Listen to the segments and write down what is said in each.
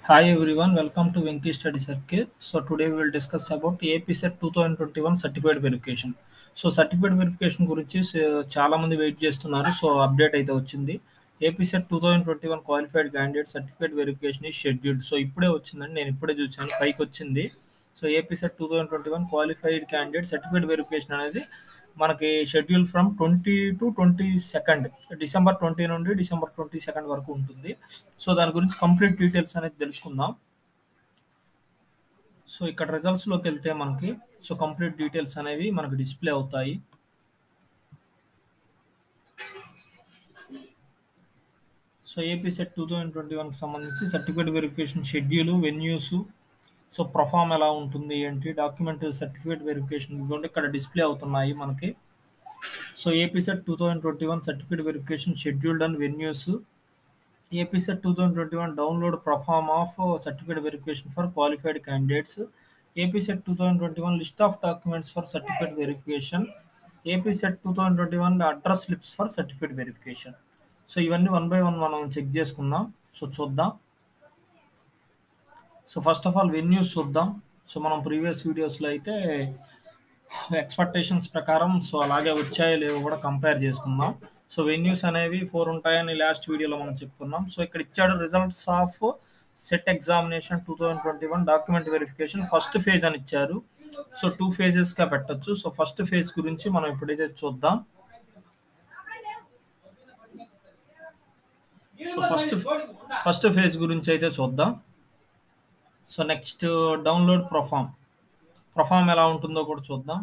Hi everyone, welcome to Venki Study Circle. So today we will discuss about APSET 2021 certified verification so certified verification గురించి స- చాలా మంది wait చేస్తున్నారు so update అయితే వచ్చింది APSET two thousand twenty one qualified candidate certificate verification ఈ scheduled so ఇప్పుడే వచ్చిందండి నేను ఇప్పుడే చూశాను పైకి వచ్చింది so APSET two thousand twenty one qualified candidate certificate verification అనేది మనకి schedule from twenty to twenty second December twenty నుండి డిసెంబర్ ట్వంటీ సెకండ్ వరకు ఉంటుంది సో దాని గురించి కంప్లీట్ డీటెయిల్స్ అనేది తెలుసుకుందాం సో ఇక్కడ రిజల్ట్స్ లోకి వెళ్తే మనకి సో కంప్లీట్ డీటెయిల్స్ అనేవి మనకి డిస్ప్లే అవుతాయి so AP set two thousand twenty వన్కి సంబంధించి certificate verification schedule venues so proforma ఎలా ఉంటుంది ఏంటి డాక్యుమెంట్ సర్టిఫికేట్ వెరిఫికేషన్ ఇవ్వండి ఇక్కడ డిస్ప్లే అవుతున్నాయి మనకి so AP set two thousand twenty one certificate verification scheduled and venues APSET two thousand twenty one download proforma of certificate verification for qualified candidates APSET two thousand twenty one list of documents for certificate verification APSET two thousand twenty one address slips for certificate verification so ఇవన్నీ one by one మనం check చేసుకుందాం so చూద్దాం so first of all venues చూద్దాం so మనం previous వీడియోస్లో అయితే expectations ప్రకారం so అలాగే వచ్చాయో లేవో కూడా కంపేర్ చేసుకుందాం సో వెన్యూస్ అనేవి ఫోర్ ఉంటాయని లాస్ట్ వీడియోలో మనం చెప్పుకున్నాం సో ఇక్కడ ఇచ్చాడు results of SET examination two thousand twenty one document verification first phase అని ఇచ్చారు సో టూ ఫేజెస్గా పెట్టొచ్చు సో ఫస్ట్ ఫేజ్ గురించి మనం ఇప్పుడైతే చూద్దాం సో ఫస్ట్ ఫస్ట్ ఫేజ్ గురించి అయితే చూద్దాం so next download proforma proforma ఎలా ఉంటుందో కూడా చూద్దాం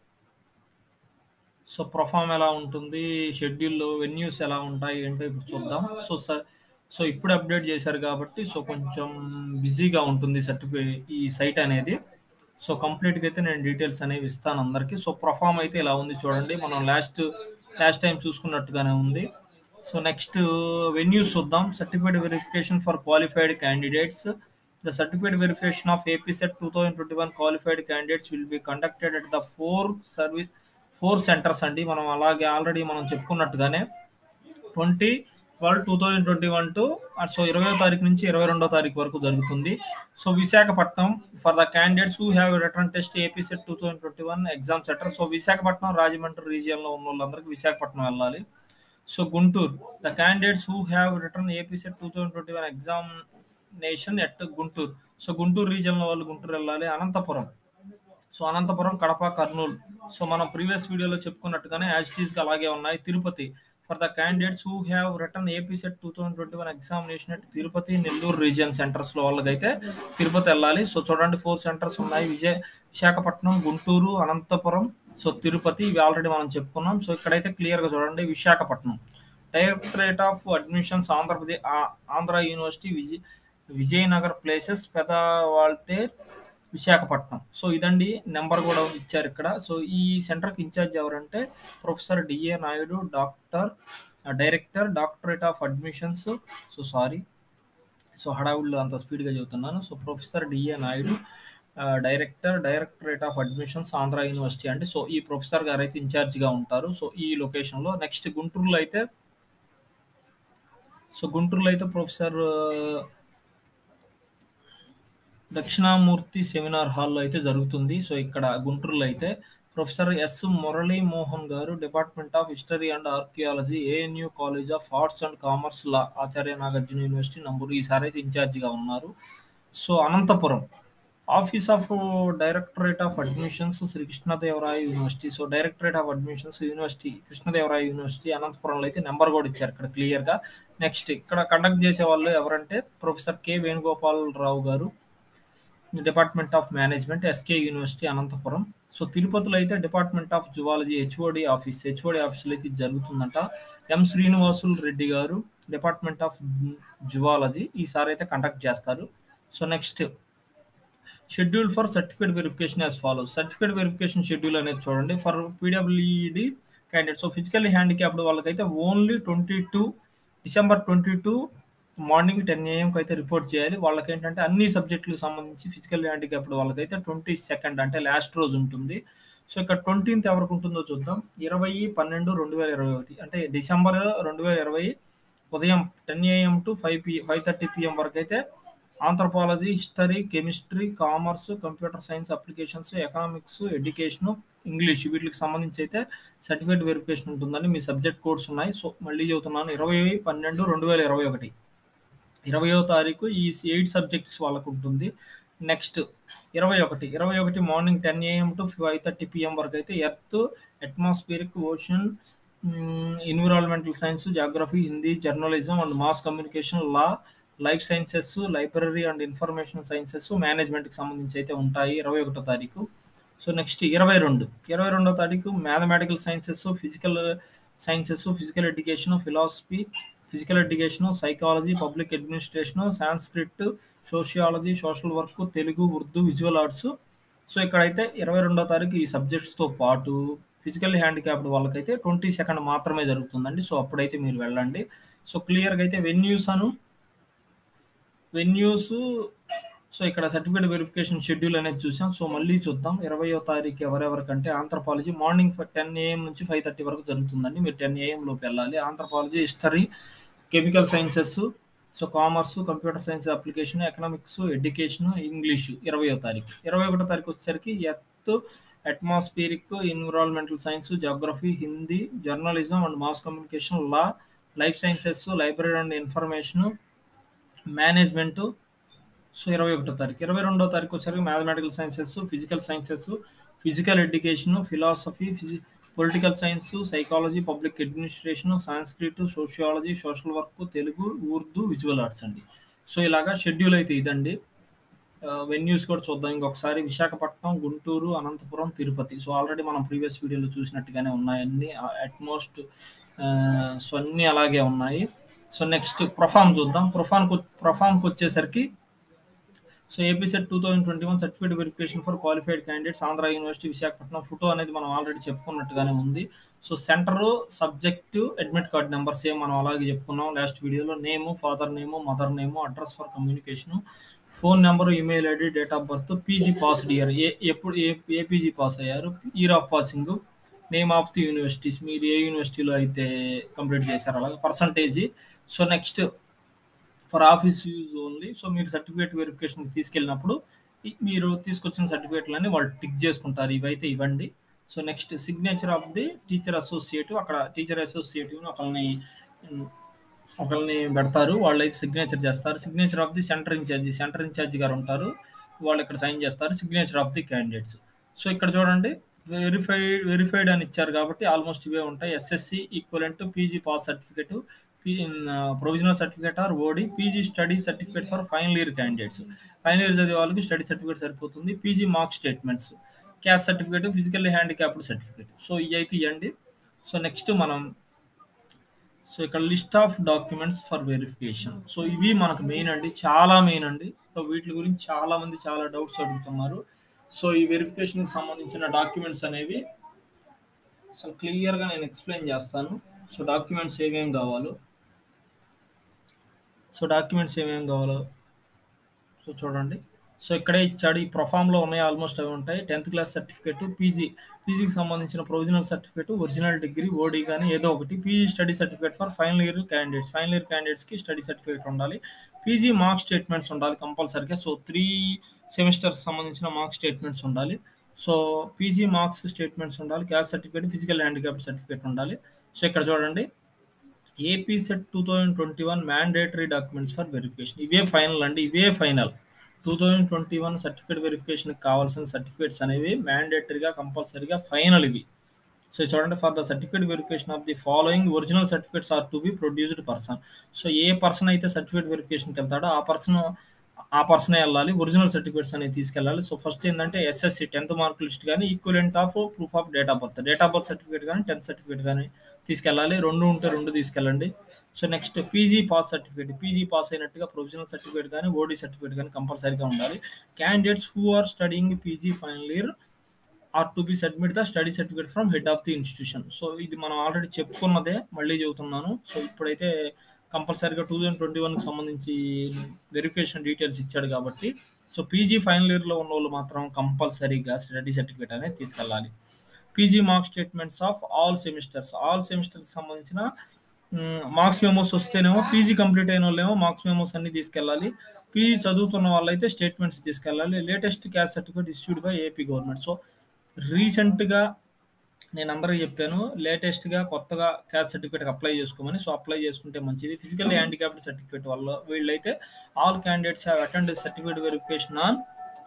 సో ప్రొఫామ్ ఎలా ఉంటుంది షెడ్యూల్లో వెన్యూస్ ఎలా ఉంటాయి ఏంటో ఇప్పుడు చూద్దాం సో స- సో ఇప్పుడు అప్డేట్ చేశారు కాబట్టి సో కొంచెం బిజీగా ఉంటుంది సర్టిఫికేట్ ఈ సైట్ అనేది సో కంప్లీట్గా అయితే నేను డీటెయిల్స్ అనేవి ఇస్తాను అందరికీ సో ప్రొఫామ్ అయితే ఇలా ఉంది చూడండి మనం లాస్ట్ లాస్ట్ టైం చూసుకున్నట్టుగానే ఉంది సో నెక్స్ట్ వెన్యూస్ చూద్దాం certificate verification for qualified candidates the certificate verification of APSET two thousand twenty one qualified candidates will be conducted at the four service four centers అండి మనం అలాగే already మనం చెప్పుకున్నట్టుగానే twenty twelve two thousand twenty one to so ఇరవై తారీఖు నుంచి ఇరవై రెండో తారీఖు వరకు జరుగుతుంది so Visakhapatnam for the candidates who have written test AP set two thousand twenty one exam center so Visakhapatnam Rajahmundry రీజియన్లో ఉన్న వాళ్ళందరికీ విశాఖపట్నం వెళ్ళాలి so Guntur the candidates who have written AP set two thousand twenty one examination at Guntur so Guntur రీజియన్లో వాళ్ళు గుంటూరు వెళ్ళాలి Anantapur so Anantapur Kadapa Kurnool so మనం previous వీడియోలో చెప్పుకున్నట్టుగానే యాజ్ టీస్గా అలాగే ఉన్నాయి Tirupati for the candidates who have written AP set two thousand twenty one examination at Tirupati Nellore region సెంటర్స్లో వాళ్ళకైతే తిరుపతి వెళ్ళాలి సో చూడండి ఫోర్ సెంటర్స్ ఉన్నాయి విజయ విశాఖపట్నం గుంటూరు అనంతపురం సో తిరుపతి ఇవి ఆల్రెడీ మనం చెప్పుకున్నాం సో ఇక్కడైతే క్లియర్గా చూడండి Visakhapatnam directorate of admissions Andhra Pradesh ఆ- Andhra university Vijay Vijayanagar places Pedawaltair Visakhapatnam so ఇదండి నెంబర్ కూడా ఇచ్చారు ఇక్కడ సో ఈ సెంటర్కి ఇన్ఛార్జ్ ఎవరంటే professor D A Naidu doctor director doctorate of admissions so sorry so హడావుల్లో అంత స్పీడ్గా చెబుతున్నాను సో ప్రొఫెసర్ డిఏ నాయుడు ఆ, director directorate of admissions Andhra university అంటే సో ఈ ప్రొఫెసర్ గారు అయితే ఇన్ఛార్జిగా ఉంటారు సో ఈ లొకేషన్లో నెక్స్ట్ గుంటూరులో అయితే సో గుంటూరులో అయితే ప్రొఫెసర్ ఆ, దక్షిణామూర్తి సెమినార్ హాల్లో అయితే జరుగుతుంది సో ఇక్కడ గుంటూరులో అయితే professor S Murali Mohan garu department of history and archaeology ANU college of arts and commerce law Acharya Nagarjuna university Namburu ఈసారి అయితే ఇన్ఛార్జిగా ఉన్నారు so Anantapur office of directorate of admissions Sri Krishnadevaraya university so directorate of admissions university Krishnadevaraya university అనంతపురంలో అయితే నెంబర్ కూడా ఇచ్చారు ఇక్కడ క్లియర్గా నెక్స్ట్ ఇక్కడ కండక్ట్ చేసే వాళ్ళు ఎవరంటే professor K Venugopal Rao garu department of management SK university Anantapur so తిరుపతిలో అయితే department of zoology HOD office HOD ఆఫీస్లో అయితే ఇది జరుగుతుందంట ఎం శ్రీనివాసులు రెడ్డి గారు డిపార్ట్మెంట్ ఆఫ్ జువాలజీ ఈసారి అయితే కండక్ట్ చేస్తారు so next schedule for certificate verification as follows certificate verification schedule అనేది చూడండి for PWD candidate so physically handicapped వాళ్ళకైతే only twenty two December twenty two morning ten ఏఎంకి అయితే రిపోర్ట్ చేయాలి వాళ్ళకి ఏంటంటే అన్ని సబ్జెక్టులకు సంబంధించి ఫిజికల్ హ్యాండిక్యాప్డ్ వాళ్ళకైతే ట్వంటీ సెకండ్ అంటే లాస్ట్ రోజు ఉంటుంది సో ఇక్కడ ట్వంటీన్త్ ఎవరికి ఉంటుందో చూద్దాం ఇరవై పన్నెండు రెండు వేల ఇరవై ఒకటి అంటే డిసెంబర్ రెండు వేల ఇరవై ఉదయం ten AM to five P five thirty PM వరకు అయితే anthropology history chemistry commerce computer science applications economics education English వీటికి సంబంధించి అయితే సర్టిఫికేట్ వెరిఫికేషన్ ఉంటుందండి మీ సబ్జెక్ట్ కోడ్స్ ఉన్నాయి సో మళ్ళీ చెబుతున్నాను ఇరవై పన్నెండు రెండు వేల ఇరవై ఒకటి ఇరవయో తారీఖు ఈ ఎయిట్ సబ్జెక్ట్స్ వాళ్ళకు ఉంటుంది నెక్స్ట్ ఇరవై ఒకటి ఇరవై ఒకటి morning ten AM to five thirty PM వరకు అయితే earth atmospheric ocean environmental science geography Hindi journalism and mass communication law life sciences library and information sciences మేనేజ్మెంట్కి సంబంధించి అయితే ఉంటాయి ఇరవై ఒకటో తారీఖు సో నెక్స్ట్ ఇరవై రెండు ఇరవై రెండో తారీఖు mathematical sciences physical sciences physical education philosophy physical education psychology public administration Sanskrit sociology social work Telugu Urdu visual arts so ఇక్కడైతే ఇరవై రెండో తారీఖు ఈ సబ్జెక్ట్స్తో పాటు ఫిజికల్ హ్యాండిక్యాప్డ్ వాళ్ళకైతే ట్వంటీ సెకండ్ మాత్రమే జరుగుతుందండి సో అప్పుడైతే మీరు వెళ్ళండి సో క్లియర్గా అయితే వెన్యూస్ అను వెన్యూస్ సో ఇక్కడ సర్టిఫికేట్ వెరిఫికేషన్ షెడ్యూల్ అనేది చూసాం సో మళ్ళీ చూద్దాం ఇరవయో తారీఖు ఎవరెవరికంటే ఆంథ్రపాలజీ మార్నింగ్ టెన్ ఏఎం నుంచి ఫైవ్ థర్టీ వరకు జరుగుతుందండి మీరు టెన్ ఏఎం లోపు వెళ్ళాలి anthropology history chemical sciences so commerce computer science application economics education English ఇరవయో తారీఖు ఇరవై ఒకటో తారీఖు వచ్చేసరికి earth atmospheric environmental science geography Hindi journalism and mass communication law life sciences library and information management so ఇరవై ఒకటో తారీఖు ఇరవై రెండో తారీఖు వచ్చేసరికి mathematical sciences physical sciences physical education philosophy ఫిజి political science psychology public administration Sanskrit sociology social work Telugu Urdu visual arts అండి so ఇలాగా షెడ్యూల్ అయితే ఇదండి వెన్యూస్ కూడా చూద్దాం ఇంకొకసారి విశాఖపట్నం గుంటూరు అనంతపురం తిరుపతి సో ఆల్రెడీ మనం ప్రీవియస్ వీడియోలో చూసినట్టుగానే ఉన్నాయన్నీ అట్మోస్ట్ సో అన్నీ అలాగే ఉన్నాయి సో నెక్స్ట్ ప్రొఫామ్ చూద్దాం ప్రొఫామ్కి ప్రొఫామ్కి వచ్చేసరికి so AP set two thousand twenty one certificate verification for qualified candidates Andhra university Visakhapatnam photo అనేది మనం ఆల్రెడీ చెప్పుకున్నట్టుగానే ఉంది so centre subject admit card number same మనం అలాగే చెప్పుకున్నాం లాస్ట్ వీడియోలో name father name mother name address for communication phone number email ID date of birth PG passed year ఏ ఎప్పుడు ఏ ఏ పీజీ పాస్ అయ్యారు year of passing name of the universities మీరు ఏ యూనివర్సిటీలో అయితే కంప్లీట్ చేశారు అలాగే percentage so next for office use only so మీరు సర్టిఫికేట్ వెరిఫికేషన్కి తీసుకెళ్ళినప్పుడు మీరు తీసుకొచ్చిన సర్టిఫికేట్లన్నీ వాళ్ళు టిక్ చేసుకుంటారు ఇవైతే ఇవ్వండి so next signature of the teacher associative అక్కడ టీచర్ అసోసియేటివ్ ఒకరిని ఒకరిని పెడతారు వాళ్ళు అయితే సిగ్నేచర్ చేస్తారు signature of the centre incharge centre incharge గారు ఉంటారు వాళ్ళు ఇక్కడ సైన్ చేస్తారు signature of the candidates so ఇక్కడ చూడండి వెరిఫైడ్ వెరిఫైడ్ అని ఇచ్చారు కాబట్టి ఆల్మోస్ట్ ఇవే ఉంటాయి SSC equivalent PG pass certificate provisional certificate or OD PG study certificate for final year candidates final year చదివే వాళ్ళకి స్టడీ సర్టిఫికేట్ సరిపోతుంది PG mark statements caste certificate physically handicapped certificate so ఇవి అయితే ఇవ్వండి సో నెక్స్ట్ మనం so ఇక్కడ list of documents for verification so ఇవి మనకు మెయిన్ అండి చాలా మెయిన్ అండి సో వీటి గురించి చాలా మంది చాలా డౌట్స్ అడుగుతున్నారు సో ఈ వెరిఫికేషన్కి సంబంధించిన డాక్యుమెంట్స్ అనేవి అసలు క్లియర్గా నేను ఎక్స్ప్లెయిన్ చేస్తాను సో డాక్యుమెంట్స్ ఏమేమి కావాలో సో డాక్యుమెంట్స్ ఏమేమి కావాలో సో చూడండి సో ఇక్కడే ఇచ్చాడు ఈ ప్రొఫామ్లో ఉన్నాయి ఆల్మోస్ట్ అవి ఉంటాయి టెన్త్ క్లాస్ సర్టిఫికేట్ పీజీ పీజీకి సంబంధించిన provisional certificate original degree OD కానీ ఏదో ఒకటి PG study certificate for final year candidates final year క్యాండిడేట్స్కి స్టడీ సర్టిఫికేట్ ఉండాలి పీజీ మార్క్ స్టేట్మెంట్స్ ఉండాలి కంపల్సరీగా సో త్రీ సెమిస్టర్కి సంబంధించిన మార్క్ స్టేట్మెంట్స్ ఉండాలి సో పీజీ మార్క్స్ స్టేట్మెంట్స్ ఉండాలి caste certificate physical handicap certificate ఉండాలి సో ఇక్కడ చూడండి AP set two thousand twenty one mandatory documents for verification ఇవే ఫైనల్ అండి ఇవే final two thousand twenty one certificate వెరిఫికేషన్కి కావాల్సిన సర్టిఫికేట్స్ అనేవి మ్యాండేటరీగా కంపల్సరీగా ఫైనల్ ఇవి సో చూడండి for the certificate verification of the following original certificates are to be produced person so ఏ పర్సన్ అయితే సర్టిఫికేట్ వెరిఫికేషన్కి వెళ్తాడో ఆ పర్సన్ ఆ పర్సనే వెళ్ళాలి ఒరిజినల్ సర్టిఫికేట్స్ అనేవి తీసుకెళ్ళాలి సో ఫస్ట్ ఏంటంటే ఎస్ఎస్సి టెన్త్ మార్క్ లిస్ట్ కానీ equivalent of proof of date of birth date of birth certificate కానీ టెన్త్ సర్టిఫికేట్ కానీ తీసుకెళ్ళాలి రెండు ఉంటే రెండు తీసుకెళ్ళండి so next PG pass certificate PG pass అయినట్టుగా ప్రొవిజనల్ సర్టిఫికేట్ కానీ ఓడి సర్టిఫికేట్ కానీ కంపల్సరీగా ఉండాలి candidates who are studying PG final year are to be submit the study certificate from head of the institution so ఇది మనం already చెప్పుకున్నదే మళ్ళీ చెబుతున్నాను so ఇప్పుడైతే కంపల్సరీగా టూ థౌజండ్ ట్వంటీ వన్కి సంబంధించి వెరిఫికేషన్ డీటెయిల్స్ ఇచ్చాడు కాబట్టి సో పీజీ ఫైనల్ ఇయర్లో ఉన్న వాళ్ళు మాత్రం కంపల్సరీగా స్టడీ సర్టిఫికేట్ అనేది తీసుకెళ్ళాలి PG mark statements of all semesters all సెమిస్టర్కి సంబంధించిన మార్క్స్ మెమోస్ వస్తేనేమో పీజీ కంప్లీట్ అయిన వాళ్ళేమో మార్క్స్ మెమోస్ అన్ని తీసుకెళ్ళాలి పీజీ చదువుతున్న వాళ్ళైతే స్టేట్మెంట్స్ తీసుకెళ్ళాలి latest caste certificate issued by AP government so రీసెంట్గా నేను అందరికీ చెప్పాను లేటెస్ట్గా కొత్తగా క్యాస్ట్ సర్టిఫికేట్ అప్లై చేసుకోమని సో అప్లై చేసుకుంటే మంచిది ఫిజికల్ హ్యాండిక్యాప్డ్ సర్టిఫికేట్ వల్ల వీళ్ళైతే all candidates have attend certificate verification on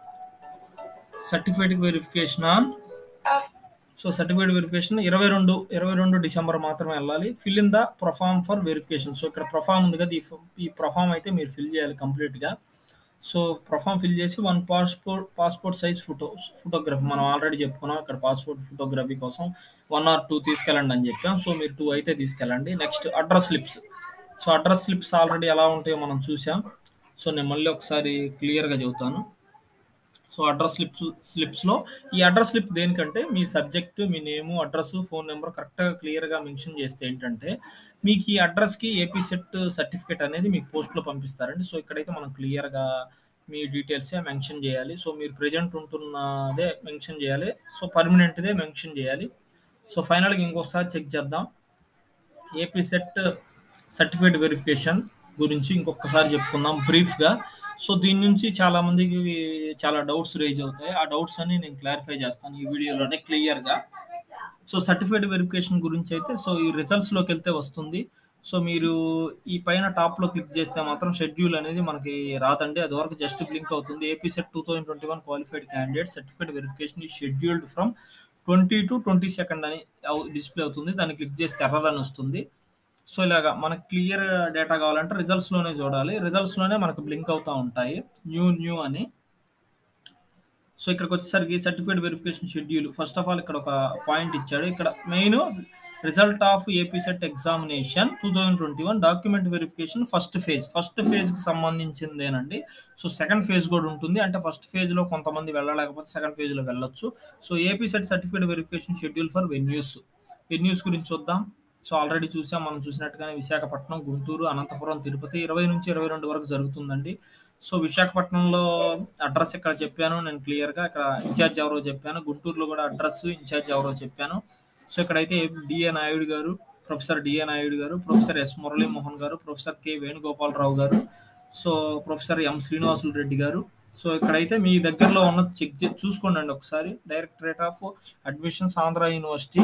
certificate verification on so certificate verification ఇరవై రెండు ఇరవై రెండు డిసెంబర్ మాత్రమే వెళ్ళాలి fill in the proforma for verification so ఇక్కడ ప్రొఫామ్ ఉంది కదా ఈ ఫ- ఈ ప్రొఫామ్ అయితే మీరు ఫిల్ చేయాలి కంప్లీట్గా సో ప్రొఫామ్ ఫిల్ చేసి one passport passport size photo photography మనం ఆల్రెడీ చెప్పుకున్నాం ఇక్కడ పాస్పోర్ట్ ఫోటోగ్రఫీ కోసం వన్ ఆర్ టూ తీసుకెళ్ళండి అని చెప్పాం సో మీరు టూ అయితే తీసుకెళ్ళండి next address slips so address slips already ఎలా ఉంటాయో మనం చూసాం సో నేను మళ్ళీ ఒకసారి క్లియర్గా చెబుతాను సో అడ్రస్ స్లిప్ స్లిప్స్లో ఈ అడ్రస్ స్లిప్ దేనికంటే మీ సబ్జెక్ట్ మీ నేము అడ్రస్ ఫోన్ నెంబర్ కరెక్ట్గా క్లియర్గా మెన్షన్ చేస్తే ఏంటంటే మీకు ఈ అడ్రస్కి ఏపీ సెట్ సర్టిఫికేట్ అనేది మీకు పోస్ట్లో పంపిస్తారండి సో ఇక్కడైతే మనం క్లియర్గా మీ డీటెయిల్సే మెన్షన్ చేయాలి సో మీరు ప్రజెంట్ ఉంటున్నదే మెన్షన్ చేయాలి సో పర్మనెంట్దే మెన్షన్ చేయాలి సో ఫైనల్గా ఇంకొకసారి చెక్ చేద్దాం ఏపీ సెట్ సర్టిఫికేట్ వెరిఫికేషన్ గురించి ఇంకొకసారి చెప్పుకుందాం బ్రీఫ్గా సో దీని నుంచి చాలా మందికి చాలా డౌట్స్ రేజ్ అవుతాయి ఆ డౌట్స్ అన్ని నేను క్లారిఫై చేస్తాను ఈ వీడియోలోనే క్లియర్గా సో సర్టిఫికేట్ వెరిఫికేషన్ గురించి అయితే సో ఈ రిజల్ట్స్లోకి వెళ్తే వస్తుంది సో మీరు ఈ పైన టాప్లో క్లిక్ చేస్తే మాత్రం షెడ్యూల్ అనేది మనకి రాదండి అది వరకు జస్ట్ బ్లింక్ అవుతుంది AP set two thousand twenty one qualified candidate certificate verification ఈ scheduled from twenty to twenty second అని డిస్ప్లే అవుతుంది దాన్ని క్లిక్ చేస్తే ఎర్రర్ అని వస్తుంది సో ఇలాగా మనకు క్లియర్ డేటా కావాలంటే రిజల్ట్స్లోనే చూడాలి రిజల్ట్స్లోనే మనకు బ్లింక్ అవుతూ ఉంటాయి న్యూ న్యూ అని సో ఇక్కడికి వచ్చేసరికి certificate verification schedule first of all ఇక్కడ ఒక పాయింట్ ఇచ్చాడు ఇక్కడ main result of AP set examination two thousand twenty one document verification first phase first ఫేజ్కి సంబంధించిందేనండి సో సెకండ్ ఫేజ్ కూడా ఉంటుంది అంటే ఫస్ట్ ఫేజ్లో కొంతమంది వెళ్ళలేకపోతే సెకండ్ ఫేజ్లో వెళ్ళొచ్చు so AP set certificate verification schedule for venues venues గురించి చూద్దాం సో ఆల్రెడీ చూసాం మనం చూసినట్టుగానే విశాఖపట్నం గుంటూరు అనంతపురం తిరుపతి ఇరవై నుంచి ఇరవై రెండు వరకు జరుగుతుందండి సో విశాఖపట్నంలో అడ్రస్ ఇక్కడ చెప్పాను నేను క్లియర్గా ఇక్కడ ఇన్ఛార్జ్ ఎవరో చెప్పాను గుంటూరులో కూడా అడ్రస్ ఇన్ఛార్జ్ ఎవరో చెప్పాను సో ఇక్కడైతే డిఏ నాయుడు గారు ప్రొఫెసర్ డిఏ నాయుడు గారు ప్రొఫెసర్ ఎస్ మురళీమోహన్ గారు ప్రొఫెసర్ కె వేణుగోపాలరావు గారు so professor M Srinivasulu Reddy గారు సో ఇక్కడైతే మీ దగ్గరలో ఉన్న చెక్ చే చూసుకోండి ఒకసారి directorate of admissions Andhra university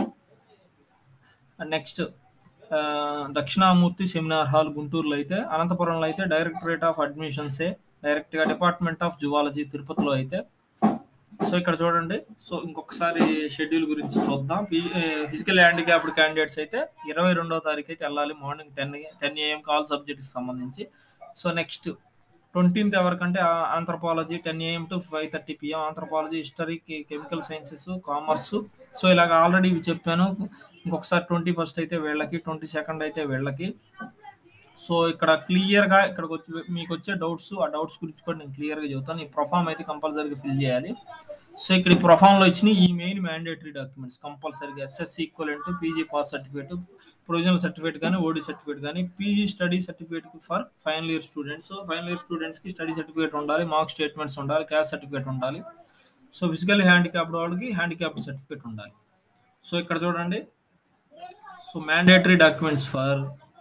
next Dakshinamurthy seminar hall గుంటూరులో అయితే అనంతపురంలో అయితే డైరెక్టరేట్ ఆఫ్ అడ్మిషన్సే డైరెక్ట్గా డిపార్ట్మెంట్ ఆఫ్ జువాలజీ తిరుపతిలో అయితే సో ఇక్కడ చూడండి సో ఇంకొకసారి షెడ్యూల్ గురించి చూద్దాం ఫిజికల్ హ్యాండిక్యాప్డ్ క్యాండిడేట్స్ అయితే ఇరవై రెండో తారీఖు అయితే వెళ్ళాలి morning ten ten AM call సబ్జెక్ట్కి సంబంధించి సో నెక్స్ట్ ట్వంటీన్త్ ఎవరికంటే anthropology ten AM to five thirty PM anthropology history chemical sciences commerce so ఇలాగ ఆల్రెడీ ఇవి చెప్పాను ఇంకొకసారి ట్వంటీ ఫస్ట్ అయితే వీళ్ళకి ట్వంటీ సెకండ్ అయితే వీళ్ళకి సో ఇక్కడ క్లియర్గా ఇక్కడికి వచ్చి మీకు వచ్చే డౌట్స్ ఆ డౌట్స్ గురించి కూడా నేను క్లియర్గా చెబుతాను ఈ ప్రొఫామ్ అయితే కంపల్సరీగా ఫిల్ చేయాలి సో ఇక్కడ ఈ ప్రొఫామ్లో ఇచ్చిన ఈ మెయిన్ మ్యాండేటరీ డాక్యుమెంట్స్ కంపల్సరీగా SSC equivalent PG pass certificate provisional certificate కానీ ఓడి సర్టిఫికేట్ కానీ PG study certificate for final year students final year స్టూడెంట్స్కి స్టడీ సర్టిఫికేట్ ఉండాలి మార్క్ స్టేట్మెంట్స్ ఉండాలి క్యాష్ సర్టిఫికేట్ ఉండాలి సో ఫిజికల్ హ్యాండిక్యాప్డ్ వాళ్ళకి హ్యాండిక్యాప్డ్ సర్టిఫికేట్ ఉండాలి so ఇక్కడ చూడండి so mandatory documents for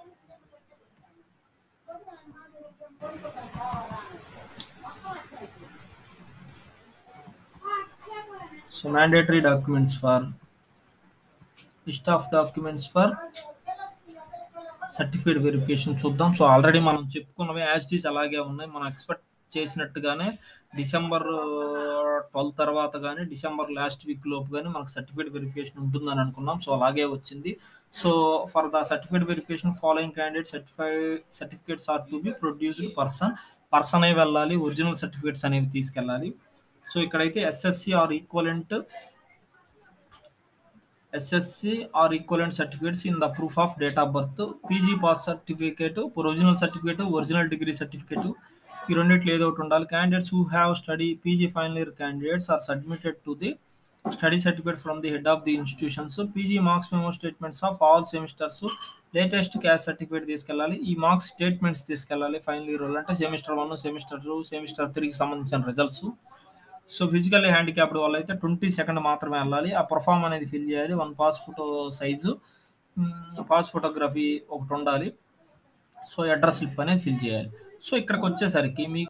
so mandatory documents for list of documents for certificate verification చూద్దాం so already మనం చెప్పుకున్నవి యాజ్ డీస్ అలాగే ఉన్నాయి మనం ఎక్స్పెక్ట్ చేసినట్టుగానే డిసెంబర్ ట్వెల్వ్ తర్వాత కానీ డిసెంబర్ లాస్ట్ వీక్ లోపు కానీ మనకు సర్టిఫికేట్ వెరిఫికేషన్ ఉంటుందని అనుకున్నాం సో అలాగే వచ్చింది so for the certificate verification following candidate certify certificates are to be produced person person అయి వెళ్ళాలి ఒరిజినల్ సర్టిఫికేట్స్ అనేవి తీసుకెళ్ళాలి సో ఇక్కడైతే SSC or equivalent SSC or equivalent certificates in the proof of date of birth PG pass certificate original certificate original degree certificate ఈ రెండిట్లో ఏదో ఒకటి ఉండాలి candidates who have study PG final year candidates are submitted to the study certificate from the head of the institutions PG marks memo statements of all semesters latest caste certificate తీసుకెళ్ళాలి ఈ marks statements తీసుకెళ్ళాలి final year అంటే semester one semester two semester త్రీకి సంబంధించిన results so physically handicapped వాళ్ళు అయితే twenty second మాత్రమే వెళ్ళాలి ఆ పర్ఫామ్ అనేది ఫిల్ చేయాలి one pass photo size pass photography ఒకటి ఉండాలి సో అడ్రస్ స్లిప్ అనేది ఫిల్ చేయాలి సో ఇక్కడికి వచ్చేసరికి మీకు